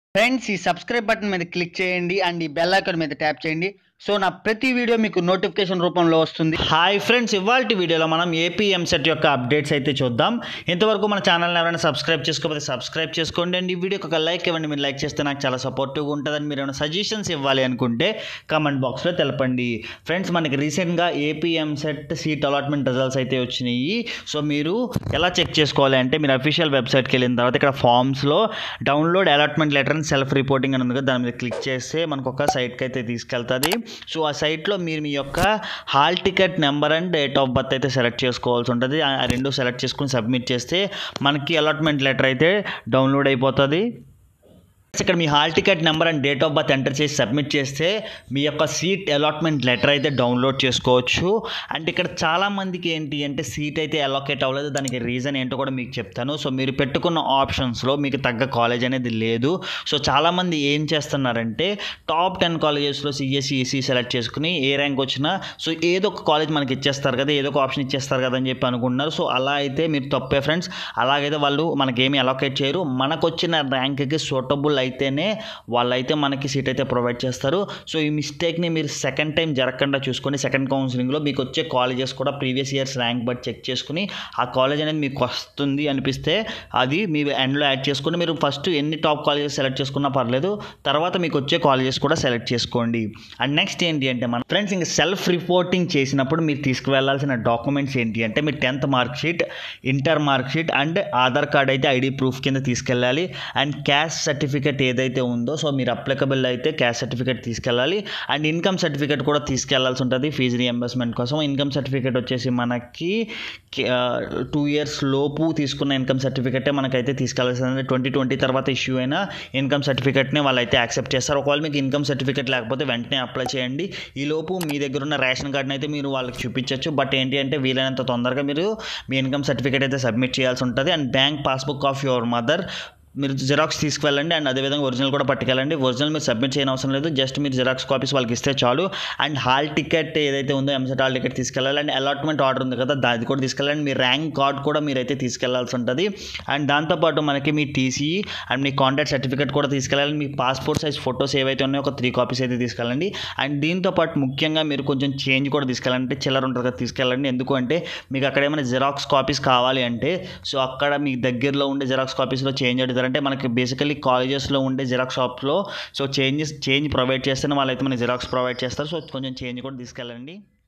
friends ఈ subscribe button మీద click చేయండి అండ్ ఈ బెల్ ఐకాన్ మీద ట్యాప్ చేయండి సో నా ప్రతి వీడియో మీకు నోటిఫికేషన్ రూపంలో వస్తుంది హాయ్ ఫ్రెండ్స్ ఇవాళ వీడియోలో మనం ఏపీ ఎంసెట్ యొక్క అప్డేట్స్ అయితే చూద్దాం ఇంతవరకు మన ఛానల్ని ఎవరైనా సబ్స్క్రైబ్ చేసుకోకపోతే సబ్స్క్రైబ్ చేసుకోండి అండ్ ఈ వీడియోకి ఒక లైక్ ఇవ్వండి మీరు లైక్ చేస్తే నాకు చాలా సపోర్టివ్గా ఉంటుందని మీరు ఏమైనా సజెషన్స్ ఇవ్వాలి అనుకుంటే కామెంట్ బాక్స్లో తెలపండి ఫ్రెండ్స్ మనకి రీసెంట్గా AP EAMCET seat allotment results అయితే వచ్చినాయి సో మీరు ఎలా చెక్ చేసుకోవాలి అంటే మీరు అఫీషియల్ వెబ్సైట్కి వెళ్ళిన తర్వాత ఇక్కడ ఫామ్స్లో download allotment letter and self reporting అని ఉంది కదా దాని మీద క్లిక్ చేస్తే మనకు ఒక సైట్కి అయితే తీసుకెళ్తుంది సో ఆ సైట్లో మీరు మీ యొక్క hall ticket number and date of birth అయితే సెలెక్ట్ చేసుకోవాల్సి ఉంటుంది ఆ రెండు సెలెక్ట్ చేసుకుని సబ్మిట్ చేస్తే మనకి అలాట్మెంట్ లెటర్ అయితే డౌన్లోడ్ అయిపోతుంది ఇక్కడ మీ hall ticket number and date of birth enter చేసి సబ్మిట్ చేస్తే మీ యొక్క సీట్ అలాట్మెంట్ లెటర్ అయితే డౌన్లోడ్ చేసుకోవచ్చు అండ్ ఇక్కడ చాలా మందికి ఏంటి అంటే సీట్ అయితే అలొకేట్ అవ్వలేదు దానికి రీజన్ ఏంటో కూడా మీకు చెప్తాను సో మీరు పెట్టుకున్న ఆప్షన్స్లో మీకు తగ్గ కాలేజ్ అనేది లేదు సో చాలామంది ఏం చేస్తున్నారంటే టాప్ టెన్ కాలేజెస్లో సిఎస్సి ఈసీ సెలెక్ట్ చేసుకుని ఏ ర్యాంక్ వచ్చినా సో ఏదో ఒక కాలేజ్ మనకి ఇచ్చేస్తారు కదా ఏదో ఒక ఆప్షన్ ఇచ్చేస్తారు కదా అని చెప్పి అనుకుంటున్నారు సో అలా అయితే మీరు తప్పే ఫ్రెండ్స్ అలాగైతే వాళ్ళు మనకేమీ అలొకేట్ చేయరు మనకు వచ్చిన ర్యాంక్కి సూటబుల్ అయితేనే వాళ్ళైతే మనకి సీట్ అయితే ప్రొవైడ్ చేస్తారు సో ఈ మిస్టేక్ని మీరు సెకండ్ టైం జరగకుండా చూసుకొని సెకండ్ కౌన్సిలింగ్లో మీకు వచ్చే కాలేజెస్ కూడా ప్రీవియస్ ఇయర్స్ ర్యాంక్ బట్టి చెక్ చేసుకుని ఆ కాలేజ్ అనేది మీకు వస్తుంది అనిపిస్తే అది మీ ఎండ్లో యాడ్ చేసుకుని మీరు ఫస్ట్ ఎన్ని టాప్ కాలేజెస్ సెలెక్ట్ చేసుకున్నా పర్లేదు తర్వాత మీకు వచ్చే కాలేజెస్ కూడా సెలెక్ట్ చేసుకోండి అండ్ నెక్స్ట్ ఏంటి అంటే మన ఫ్రెండ్స్ ఇంకా సెల్ఫ్ రిపోర్టింగ్ చేసినప్పుడు మీరు తీసుకువెళ్లాల్సిన డాక్యుమెంట్స్ ఏంటి అంటే మీ tenth mark sheet inter mark sheet and Aadhaar card అయితే ఐడి ప్రూఫ్ కింద తీసుకెళ్ళాలి అండ్ క్యాష్ సర్టిఫికేట్ ఏదైతే ఉందో సో మీరు అప్లికబుల్ అయితే క్యాష్ సర్టిఫికేట్ తీసుకెళ్ళాలి అండ్ ఇన్కమ్ సర్టిఫికేట్ కూడా తీసుకెళ్లాల్సి ఉంటుంది ఫీజు రియంబర్స్మెంట్ కోసం ఇన్కమ్ సర్టిఫికేట్ వచ్చేసి మనకి టూ ఇయర్స్ లోపు తీసుకున్న ఇన్కమ్ సర్టిఫికేటే మనకైతే తీసుకెళ్లాల్సింది ట్వంటీ ట్వంటీ తర్వాత ఇష్యూ అయిన ఇన్కమ్ సర్టిఫికేట్ని వాళ్ళు అయితే యాక్సెప్ట్ చేస్తారు ఒకవేళ మీకు ఇన్కమ్ సర్టిఫికేట్ లేకపోతే వెంటనే అప్లై చేయండి ఈ లోపు మీ దగ్గర ఉన్న రేషన్ కార్డ్ని అయితే మీరు వాళ్ళకి చూపించవచ్చు బట్ ఏంటి అంటే వీలైనంత తొందరగా మీరు మీ ఇన్కమ్ సర్టిఫికేట్ అయితే సబ్మిట్ చేయాల్సి ఉంటుంది and bank passbook of your mother మీరు జిరాక్స్ తీసుకువెళ్ళండి అండ్ అదేవిధంగా ఒరిజినల్ కూడా పట్టుకెళ్ళండి ఒరిజినల్ మీరు సబ్మిట్ చేయని అవసరం లేదు జస్ట్ మీరు జిరాక్స్ కాపీస్ వాళ్ళకి ఇస్తే చాలు అండ్ హాల్ టికెట్ ఏదైతే ఉందో ఎంసెట్ హాల్ టికెట్ తీసుకెళ్ళాలి అండ్ అలాట్మెంట్ ఆర్డర్ ఉంది కదా దాది కూడా తీసుకెళ్ళండి మీ ర్యాంక్ కార్డ్ కూడా మీరైతే తీసుకెళ్లాల్సి ఉంటుంది అండ్ దాంతోపాటు మనకి మీ టీసీ అండ్ మీ కాంటాక్ట్ సర్టిఫికేట్ కూడా తీసుకెళ్ళాలి మీ పాస్పోర్ట్ సైజ్ ఫొటోస్ ఏవైతే ఉన్నాయో ఒక త్రీ కాపీస్ అయితే తీసుకెళ్ళండి అండ్ దీంతో పాటు ముఖ్యంగా మీరు కొంచెం చేంజ్ కూడా తీసుకెళ్ళాలంటే చిల్లర ఉంటుంది కదా తీసుకెళ్ళండి ఎందుకు అంటే మీకు అక్కడ ఏమైనా జిరాక్స్ కాపీస్ కావాలి అంటే సో అక్కడ మీ దగ్గరలో ఉండే జిరాక్స్ కాపీస్లో చేంజ్ అడుగుతారంటే మనకి బేసికలీ కాలేజెస్లో ఉండే జిరాక్స్ షాప్లో సో చేంజెస్ చేంజ్ ప్రొవైడ్ చేస్తేనే వాళ్ళైతే మనకి జిరాక్స్ ప్రొవైడ్ చేస్తారు సో కొంచెం చేంజ్ కూడా తీసుకెళ్ళండి